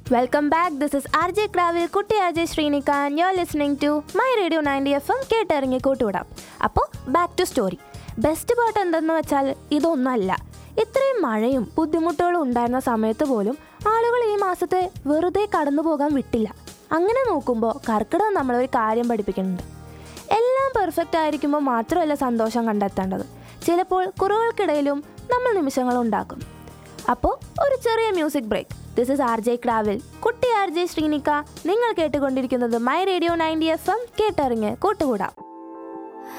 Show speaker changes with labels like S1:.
S1: welcome back this is R J ക്രാവിൽ കുട്ടി R J Sreenika you are listening to my radio ninety F M കേട്ടിറങ്ങി കൂട്ടുവിടാം അപ്പോൾ back to story best പാട്ട് എന്തെന്ന് വെച്ചാൽ ഇതൊന്നല്ല ഇത്രയും മഴയും ബുദ്ധിമുട്ടുകളും ഉണ്ടായിരുന്ന സമയത്ത് പോലും ആളുകൾ ഈ മാസത്തെ വെറുതെ കടന്നു പോകാൻ വിട്ടില്ല അങ്ങനെ നോക്കുമ്പോൾ കർക്കിടകം നമ്മളൊരു കാര്യം പഠിപ്പിക്കുന്നുണ്ട് എല്ലാം പെർഫെക്റ്റ് ആയിരിക്കുമ്പോൾ മാത്രമല്ല സന്തോഷം കണ്ടെത്തേണ്ടത് ചിലപ്പോൾ കുറവുകൾക്കിടയിലും നമ്മൾ നിമിഷങ്ങൾ ഉണ്ടാക്കും അപ്പോൾ ഒരു ചെറിയ music break this is R J ക്രാവിൽ കുട്ടി ആർ ജെ ശ്രീനിക്ക നിങ്ങൾ കേട്ടുകൊണ്ടിരിക്കുന്നത് my radio ninety F M കേട്ടറിഞ്ഞ് കൂട്ടുകൂടാം